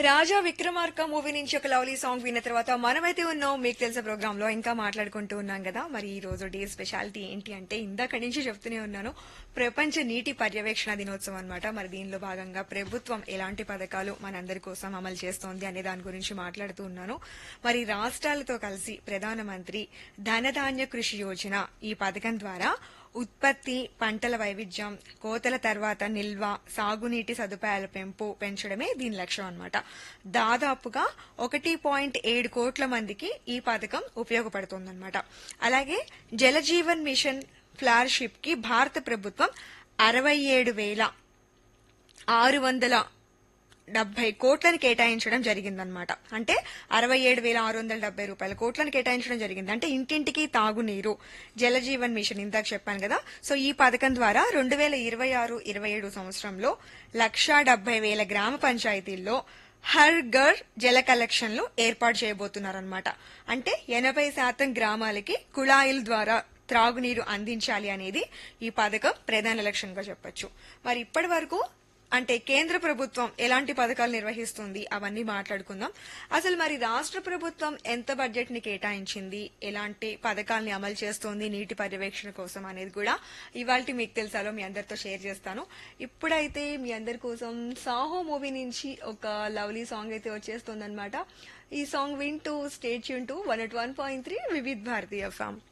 రాజా Vikramarka movie నుంచి ఒక lovely song విన్న తర్వాత మనమైతే ఉన్నాం మీకు తెలిసిన ప్రోగ్రామ్ లో ఇంకా మాట్లాడుకుంటూ ఉన్నాం కదా మరి ఈ రోజు డే స్పెషాలిటీ ఏంటి అంటే ఇందాక నుంచి చెప్తూనే ఉన్నాను ప్రపంచ నీటి పర్యవేక్షణ దినోత్సవం అన్నమాట మరి దీనిలో భాగంగా ప్రభుత్వం ఎలాంటి పథకాలు మనందరి కోసం అమలు చేస్తోంది అనే దాని గురించి మాట్లాడుతూ ఉన్నాను మరి రాష్ట్రాలతో కలిసి ప్రధానమంత్రి ధనధాన్య కృషి యోజన ఈ పథకం ద్వారా ఉత్పత్తి పంటల వైవిధ్యం కోతల తర్వాత నిల్వ సాగునీటి సదుపాయాల పెంపు పెంచడమే దీని లక్ష్యం అన్నమాట దాదాపుగా ఒకటి పాయింట్ ఏడు కోట్ల మందికి ఈ పథకం ఉపయోగపడుతోందన్నమాట అలాగే జలజీవన్ మిషన్ ఫ్లార్షిప్ కి భారత ప్రభుత్వం అరవై ఏడు వేల ఆరు వందల డెబ్బై కోట్లను కేటాయించడం జరిగిందనమాట అంటే అరవై ఏడు వేల ఆరు వందల డెబ్బై రూపాయల కోట్లను కేటాయించడం జరిగింది అంటే ఇంటింటికి తాగునీరు జలజీవన్ మిషన్ ఇందాక చెప్పాను కదా సో ఈ పథకం ద్వారా రెండు వేల ఇరవై ఆరు ఇరవై ఏడు సంవత్సరంలో లక్షా డెబ్బై వేల గ్రామ పంచాయతీల్లో హర్ ఘర్ జల కలెక్షన్లు ఏర్పాటు చేయబోతున్నారన్నమాట అంటే ఎనభై శాతం గ్రామాలకి కుళాయిల ద్వారా త్రాగునీరు అందించాలి అనేది ఈ పథకం ప్రధాన లక్ష్యంగా చెప్పొచ్చు మరి ఇప్పటి వరకు అంటే కేంద్ర ప్రభుత్వం ఎలాంటి పథకాలు నిర్వహిస్తుంది అవన్నీ మాట్లాడుకుందాం అసలు మరి రాష్ట్ర ప్రభుత్వం ఎంత బడ్జెట్ ని కేటాయించింది ఎలాంటి పథకాల్ని అమలు చేస్తోంది నీటి పర్యవేక్షణ కోసం అనేది కూడా ఇవాళ మీకు తెలుసాలో మీ అందరితో షేర్ చేస్తాను ఇప్పుడైతే మీ అందరి కోసం సాహో మూవీ నుంచి ఒక లవ్లీ సాంగ్ అయితే వచ్చేస్తుంది ఈ సాంగ్ వింటూ స్టేట్ యూన్ to one at one point three Vividh Bharati form